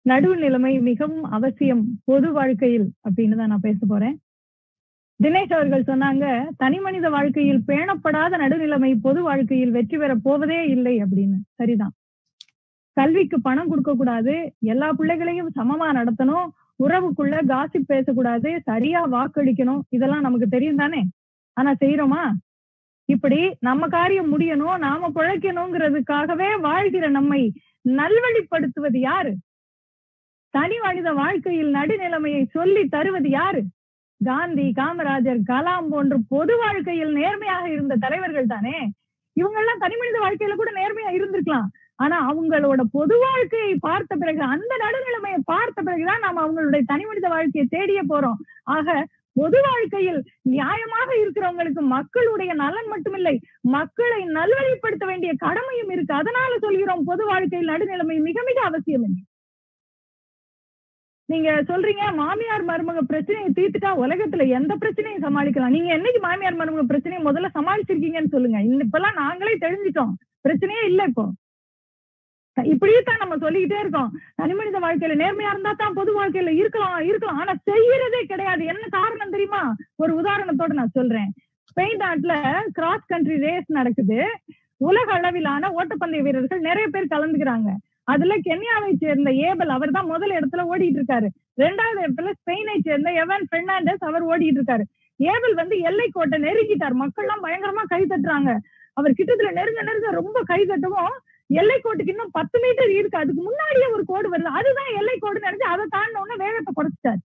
நடுநிலைமை மிகவும் அவசியம் பொது வாழ்க்கையில் அப்படின்னு தான் நான் பேச போறேன் தினேஷ் அவர்கள் சொன்னாங்க தனி மனித வாழ்க்கையில் பேணப்படாத நடுநிலைமை பொது வாழ்க்கையில் வெற்றி பெற போவதே இல்லை அப்படின்னு சரிதான் கல்விக்கு பணம் கொடுக்க கூடாது எல்லா பிள்ளைகளையும் சமமா நடத்தணும் உறவுக்குள்ள காசிப் பேசக்கூடாது சரியா வாக்களிக்கணும் இதெல்லாம் நமக்கு தெரியும் தானே ஆனா செய்யறோமா இப்படி நம்ம காரியம் முடியணும் நாம பிழைக்கணுங்கிறதுக்காகவே வாழ்கிற நம்மை நல்வழிப்படுத்துவது யாரு தனி மனித வாழ்க்கையில் நடுநிலைமையை சொல்லி தருவது யாரு காந்தி காமராஜர் கலாம் போன்ற பொது வாழ்க்கையில் நேர்மையாக இருந்த தலைவர்கள் தானே இவங்க எல்லாம் தனி மனித வாழ்க்கையில கூட நேர்மையா இருந்திருக்கலாம் ஆனா அவங்களோட பொது வாழ்க்கையை பார்த்த பிறகு அந்த நடுநிலைமையை பார்த்த பிறகுதான் நாம அவங்களுடைய தனி மனித வாழ்க்கையை தேடிய போறோம் ஆக பொது வாழ்க்கையில் நியாயமாக இருக்கிறவங்களுக்கு மக்களுடைய நலன் மட்டுமில்லை மக்களை நல்வழிப்படுத்த வேண்டிய கடமையும் இருக்கு அதனால சொல்கிறோம் பொது வாழ்க்கையில் நடுநிலைமை மிக மிக அவசியம் என்று நீங்க சொல்றீங்க மாமியார் மருமக பிரச்சனையை தீர்த்துட்டா உலகத்துல எந்த பிரச்சனையும் சமாளிக்கலாம் நீங்க என்னைக்கு மாமியார் மருமக பிரச்சனையை முதல்ல சமாளிச்சிருக்கீங்கன்னு சொல்லுங்க இப்பெல்லாம் நாங்களே தெரிஞ்சிட்டோம் பிரச்சனையே இல்ல இப்போ இப்படியே தான் நம்ம சொல்லிக்கிட்டே இருக்கோம் தனி மனித வாழ்க்கையில நேர்மையா இருந்தா தான் பொது வாழ்க்கையில இருக்கலாம் இருக்கலாம் ஆனா செய்யறதே கிடையாது என்ன காரணம் தெரியுமா ஒரு உதாரணத்தோட நான் சொல்றேன் ஸ்பெயின் நாட்டுல கிராஸ் கண்ட்ரி ரேஸ் நடக்குது உலக அளவிலான ஓட்டப்பந்தய வீரர்கள் நிறைய பேர் கலந்துக்கிறாங்க அதுல கென்யாவை சேர்ந்த ஏபல் அவர் தான் முதல் இடத்துல ஓடிட்டு இருக்காரு ரெண்டாவது இடத்துல ஸ்பெயினை சேர்ந்த எவன் பெர்னாண்டஸ் அவர் ஓடிட்டு இருக்காரு ஏபல் வந்து எல்லை கோட்டை நெருங்கிட்டார் மக்கள் எல்லாம் பயங்கரமா கை தட்டுறாங்க அவர் கிட்டத்துல நெருங்க நெருங்க ரொம்ப கை தட்டவும் எல்லை கோட்டுக்கு இன்னும் பத்து மீட்டர் இருக்கு அதுக்கு முன்னாடியே ஒரு கோடு வருது அதுதான் எல்லை கோடு நினைச்சு அதை தாண்டின உடனே வேகத்தை குறைச்சிட்டாரு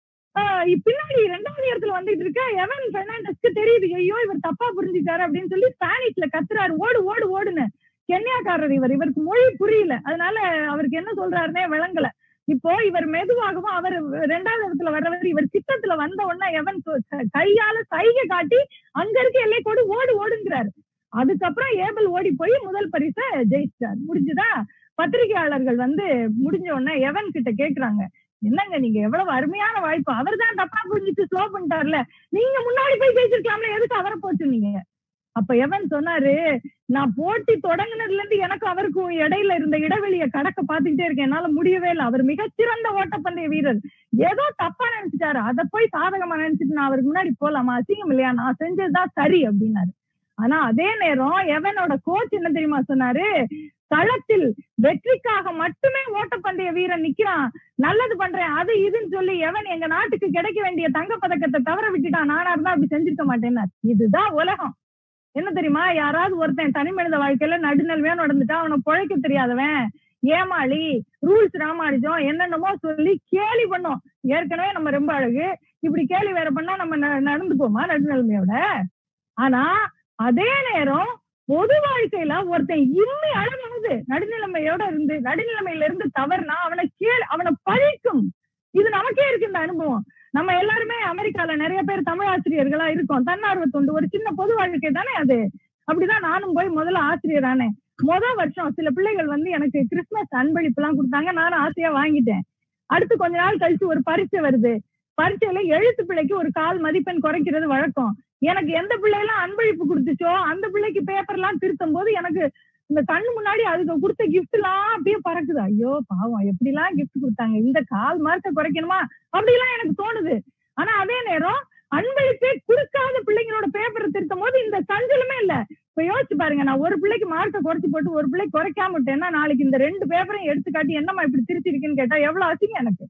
பின்னாடி ரெண்டாவது இடத்துல வந்துட்டு இருக்க எவன் பெர்னாண்டஸ்க்கு தெரியுது ஐயோ இவர் தப்பா புரிஞ்சுட்டாரு அப்படின்னு சொல்லி ஸ்பானிஷ்ல கத்துறாரு ஓடு ஓடு ஓடுன்னு கென்யாக்காரர் இவர் இவருக்கு மொழி புரியல அதனால அவருக்கு என்ன சொல்றாருன்னே விளங்கல இப்போ இவர் மெதுவாகவும் அவர் ரெண்டாவது இடத்துல வர்றவர் இவர் சித்தத்துல வந்த உடனே எவன் கையால சைகை காட்டி அங்க இருக்க எல்லை கோடு ஓடு ஓடுங்கிறாரு அதுக்கப்புறம் ஏபல் ஓடி போய் முதல் பரிசை ஜெயிச்சிட்டார் முடிஞ்சுதா பத்திரிகையாளர்கள் வந்து முடிஞ்ச உடனே எவன் கிட்ட கேக்குறாங்க என்னங்க நீங்க எவ்வளவு அருமையான வாய்ப்பு அவர் தான் தப்பா புரிஞ்சுட்டு ஸ்லோ பண்ணிட்டார்ல நீங்க முன்னாடி போய் பேசிருக்கலாம்ல எதுக்கு அவரை போச்சுனீங்க அப்ப எவன் சொன்னாரு நான் போட்டி தொடங்கினதுல இருந்து எனக்கு அவருக்கும் இடையில இருந்த இடைவெளியை கடக்க பாத்துக்கிட்டே இருக்கேன் என்னால முடியவே இல்லை அவர் மிகச்சிறந்த ஓட்டப்பந்தய வீரர் ஏதோ தப்பா நினைச்சிட்டாரு அதை போய் சாதகமா நினைச்சிட்டு நான் அவருக்கு முன்னாடி போலாமா அசிங்கம் இல்லையா நான் செஞ்சதுதான் சரி அப்படின்னாரு ஆனா அதே நேரம் எவனோட கோச் என்ன தெரியுமா சொன்னாரு களத்தில் வெற்றிக்காக மட்டுமே ஓட்டப்பந்தய வீரன் நிக்கிறான் நல்லது பண்றேன் அது இதுன்னு சொல்லி எவன் எங்க நாட்டுக்கு கிடைக்க வேண்டிய தங்க பதக்கத்தை தவற விட்டுட்டான் நானா இருந்தா அப்படி செஞ்சிருக்க மாட்டேன்னா இதுதான் உலகம் என்ன தெரியுமா யாராவது ஒருத்தன் தனி மனித வாழ்க்கையில நடுநிலைமையா நடந்துட்டா அவனை பிழைக்க தெரியாதவன் ஏமாளி ரூல்ஸ் ராமானுஜம் என்னென்னமோ சொல்லி கேலி பண்ணோம் ஏற்கனவே நம்ம ரொம்ப அழகு இப்படி கேலி வேற பண்ணா நம்ம நடந்து போமா நடுநிலைமையோட ஆனா அதே நேரம் பொது வாழ்க்கையில ஒருத்தன் இம்மி அளவானது நடுநிலைமையோட இருந்து நடுநிலைமையில இருந்து தவறுனா அவனை கேள் அவனை பழிக்கும் இது நமக்கே இருக்கு இந்த அனுபவம் நம்ம எல்லாருமே அமெரிக்கால நிறைய பேர் தமிழ் ஆசிரியர்களா இருக்கோம் தன்னார்வ தொண்டு ஒரு சின்ன பொது வாழ்க்கை தானே அது அப்படிதான் நானும் போய் முதல்ல ஆசிரியர் ஆனேன் முதல் வருஷம் சில பிள்ளைகள் வந்து எனக்கு கிறிஸ்துமஸ் அன்பளிப்பு எல்லாம் கொடுத்தாங்க நானும் ஆசையா வாங்கிட்டேன் அடுத்து கொஞ்ச நாள் கழிச்சு ஒரு பரீட்சை வருது பரீட்சையில எழுத்து பிள்ளைக்கு ஒரு கால் மதிப்பெண் குறைக்கிறது வழக்கம் எனக்கு எந்த பிள்ளையெல்லாம் அன்பளிப்பு கொடுத்துச்சோ அந்த பிள்ளைக்கு பேப்பர் எல்லாம் திருத்தும் போது எனக்கு இந்த கண்ணு முன்னாடி அதுக்கு கொடுத்த கிஃப்ட் எல்லாம் அப்படியே பறக்குது ஐயோ பாவம் எப்படி எல்லாம் கிஃப்ட் கொடுத்தாங்க இந்த கால் மார்க்க குறைக்கணுமா அப்படி எல்லாம் எனக்கு தோணுது ஆனா அதே நேரம் அன்பளிப்பே கொடுக்காத பிள்ளைங்களோட பேப்பரை திருத்தும் போது இந்த சஞ்சலமே இல்ல இப்ப யோசிச்சு பாருங்க நான் ஒரு பிள்ளைக்கு மார்க்க குறைச்சு போட்டு ஒரு பிள்ளை குறைக்காம விட்டேன்னா நாளைக்கு இந்த ரெண்டு பேப்பரையும் எடுத்து காட்டி என்னம்மா இப்படி திருத்திருக்குன்னு கேட்டா எவ்வளவு அசிங்கம் எனக்கு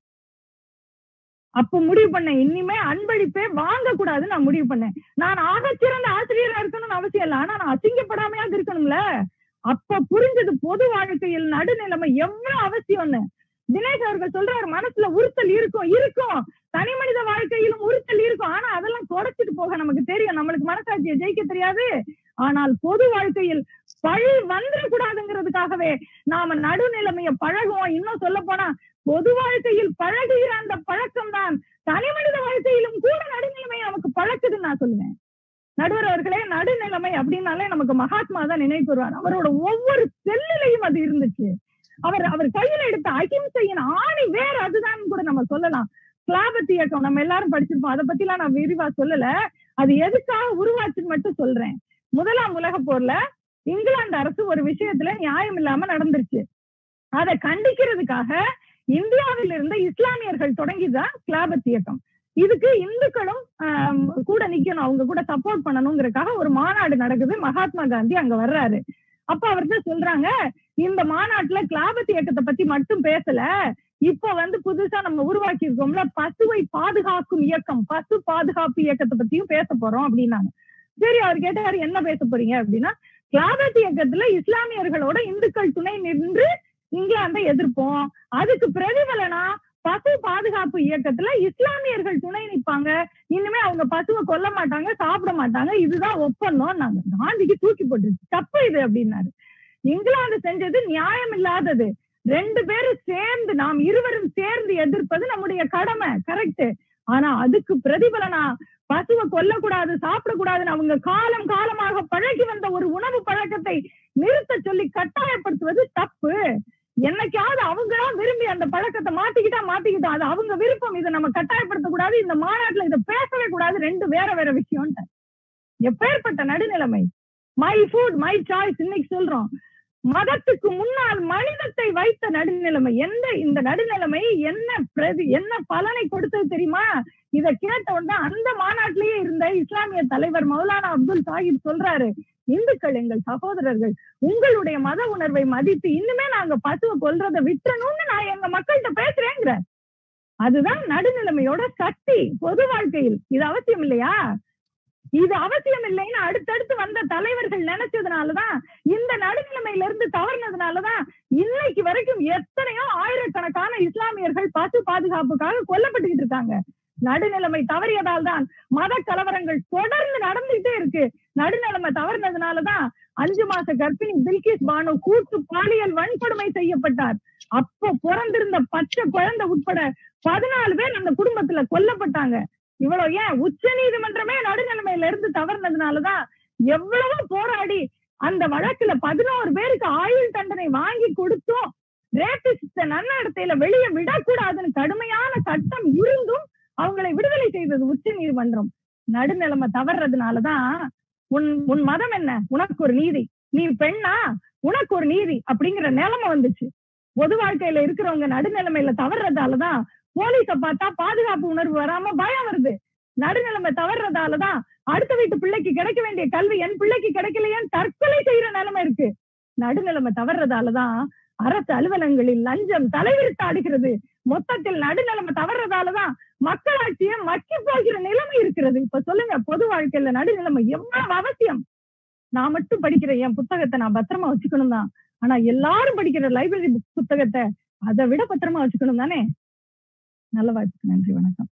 அப்ப முடிவு பண்ணேன் இனிமே அன்பளிப்பே வாங்க கூடாதுன்னு நான் முடிவு பண்ணேன் நான் ஆகச்சிறந்த ஆசிரியரா இருக்கணும்னு அவசியம் இல்லை ஆனா நான் அசிங்கப்படாமையாவது இருக்கணும்ல அப்ப புரிஞ்சது பொது வாழ்க்கையில் நடுநிலைமை எவ்வளவு அவசியம்னு தினேஷ் அவர்கள் சொல்றாரு மனசுல உறுத்தல் இருக்கும் இருக்கும் தனி மனித வாழ்க்கையிலும் உறுத்தல் இருக்கும் ஆனா அதெல்லாம் குறைச்சிட்டு போக நமக்கு தெரியும் நம்மளுக்கு மனசாட்சியை ஜெயிக்க தெரியாது ஆனால் பொது வாழ்க்கையில் பழி வந்துடக்கூடாதுங்கிறதுக்காகவே நாம நடுநிலைமைய பழகுவோம் இன்னும் சொல்ல போனா பொது வாழ்க்கையில் பழகுகிற அந்த பழக்கம் தான் தனி மனித வாழ்க்கையிலும் கூட நடுநிலைமையை நமக்கு பழக்குதுன்னு நான் சொல்லுவேன் நடுவர் அவர்களே நடுநிலைமை அப்படின்னாலே நமக்கு மகாத்மா தான் நினைவு வருவார் அவரோட ஒவ்வொரு செல்லிலையும் அது இருந்துச்சு அவர் அவர் கையில எடுத்த அகிம்சையின் ஆணி வேற அதுதான் கூட நம்ம சொல்லலாம் ஸ்லாபத் இயக்கம் நம்ம எல்லாரும் படிச்சிருப்போம் அதை பத்தி எல்லாம் நான் விரிவா சொல்லல அது எதுக்காக உருவாச்சுன்னு மட்டும் சொல்றேன் முதலாம் உலக போர்ல இங்கிலாந்து அரசு ஒரு விஷயத்துல நியாயம் இல்லாம நடந்துருச்சு அதை கண்டிக்கிறதுக்காக இந்தியாவில் இருந்த இஸ்லாமியர்கள் தொடங்கிதான் கிளாபத் இயக்கம் இதுக்கு இந்துக்களும் ஆம், கூட நிக்கணும் அவங்க கூட சப்போர்ட் பண்ணணுங்கிறதுக்காக ஒரு மாநாடு நடக்குது மகாத்மா காந்தி அங்க வர்றாரு அப்ப அவர்கிட்ட சொல்றாங்க இந்த மாநாட்டுல கிளாபத் இயக்கத்தை பத்தி மட்டும் பேசல இப்ப வந்து புதுசா நம்ம உருவாக்கி இருக்கோம்ல பசுவை பாதுகாக்கும் இயக்கம் பசு பாதுகாப்பு இயக்கத்தை பத்தியும் பேச போறோம் அப்படின்னாங்க சரி அவர் கேட்டாரு என்ன பேச போறீங்க அப்படின்னா கிளாபத் இயக்கத்துல இஸ்லாமியர்களோட இந்துக்கள் துணை நின்று இங்கிலாந்தை எதிர்ப்போம் அதுக்கு பிரதிபலனா பசு பாதுகாப்பு இயக்கத்துல இஸ்லாமியர்கள் துணை நிப்பாங்க இனிமே அவங்க பசுவை கொல்ல மாட்டாங்க சாப்பிட மாட்டாங்க இதுதான் ஒப்பந்தம் நாங்க காந்திக்கு தூக்கி போட்டுருச்சு தப்பு இது அப்படின்னாரு இங்கிலாந்து செஞ்சது நியாயம் இல்லாதது ரெண்டு பேரும் சேர்ந்து நாம் இருவரும் சேர்ந்து எதிர்ப்பது நம்முடைய கடமை கரெக்ட் ஆனா அதுக்கு பிரதிபலனா பசுவை கொல்லக்கூடாது சாப்பிடக்கூடாதுன்னு அவங்க காலம் காலமாக பழகி வந்த ஒரு உணவு பழக்கத்தை நிறுத்த சொல்லி கட்டாயப்படுத்துவது தப்பு என்னைக்காவது அவங்களா விரும்பி அந்த பழக்கத்தை மாத்திக்கிட்டா மாத்திக்கிட்டோம் அது அவங்க விருப்பம் இதை நம்ம கட்டாயப்படுத்த கூடாது இந்த மாநாட்டுல இதை பேசவே கூடாது ரெண்டு வேற வேற விஷயம் எப்பேற்பட்ட நடுநிலைமை மை ஃபுட் மை சாய்ஸ் இன்னைக்கு சொல்றோம் மதத்துக்கு முன்னால் மனிதத்தை வைத்த நடுநிலைமை எந்த இந்த நடுநிலைமை என்ன பிரதி என்ன பலனை கொடுத்தது தெரியுமா இத கேட்ட உடனே அந்த மாநாட்டிலேயே இருந்த இஸ்லாமிய தலைவர் மௌலானா அப்துல் சாஹிப் சொல்றாரு இந்துக்கள் எங்கள் சகோதரர்கள் உங்களுடைய மத உணர்வை மதித்து இன்னுமே நாங்க பசுவை கொல்றதை விட்டுறணும்னு நான் எங்க மக்கள்கிட்ட பேசுறேங்கிற அதுதான் நடுநிலைமையோட சக்தி பொது வாழ்க்கையில் இது அவசியம் இல்லையா இது அவசியம் இல்லைன்னு அடுத்தடுத்து வந்த தலைவர்கள் நினைச்சதுனாலதான் இந்த நடுநிலைமையில இருந்து தவறினதுனாலதான் இன்னைக்கு வரைக்கும் எத்தனையோ ஆயிரக்கணக்கான இஸ்லாமியர்கள் பசு பாதுகாப்புக்காக கொல்லப்பட்டுக்கிட்டு இருக்காங்க நடுநிலைமை தவறியதால் தான் மத கலவரங்கள் தொடர்ந்து நடந்துகிட்டே இருக்கு நடுநிலைமை தவறினதுனாலதான் அஞ்சு மாச கர்ப்பிணி பில்கிஸ் பானு கூட்டு பாலியல் வன்கொடுமை செய்யப்பட்டார் அப்போ பிறந்திருந்த பச்சை குழந்தை உட்பட பதினாலு பேர் அந்த குடும்பத்துல கொல்லப்பட்டாங்க இவ்வளவு ஏன் உச்ச நீதிமன்றமே நடுநிலைமையில இருந்து தவறினதுனாலதான் எவ்வளவோ போராடி அந்த வழக்குல பதினோரு பேருக்கு ஆயுள் தண்டனை வாங்கி கொடுத்தும் ரேபிஸ்ட நன்னடத்தையில வெளியே விடக்கூடாதுன்னு கடுமையான சட்டம் இருந்தும் அவங்களை விடுதலை செய்தது உச்ச நீதிமன்றம் நடுநிலைமை தவறுறதுனாலதான் உன் உன் மதம் என்ன உனக்கு ஒரு நீதி நீ பெண்ணா உனக்கு ஒரு நீதி அப்படிங்கிற நிலைமை வந்துச்சு பொது வாழ்க்கையில இருக்கிறவங்க நடுநிலைமையில தவறுறதாலதான் போலீஸ பார்த்தா பாதுகாப்பு உணர்வு வராம பயம் வருது நடுநிலைமை தவறுறதாலதான் அடுத்த வீட்டு பிள்ளைக்கு கிடைக்க வேண்டிய கல்வி என் பிள்ளைக்கு கிடைக்கலையேன்னு தற்கொலை செய்யற நிலைமை இருக்கு நடுநிலைமை தவறுறதாலதான் அரசு அலுவலகங்களில் லஞ்சம் தலைவிரித்தாடுகிறது மொத்தத்தில் நடுநிலைமை தவறுறதாலதான் மக்களாட்சியை மக்கி போகிற நிலைமை இருக்கிறது இப்ப சொல்லுங்க பொது வாழ்க்கையில நடுநிலைமை எவ்வளவு அவசியம் நான் மட்டும் படிக்கிற என் புத்தகத்தை நான் பத்திரமா வச்சுக்கணும் தான் ஆனா எல்லாரும் படிக்கிற லைப்ரரி புத்தகத்தை அதை விட பத்திரமா வச்சுக்கணும் தானே நல்ல வாய்ப்புக்கு நன்றி வணக்கம்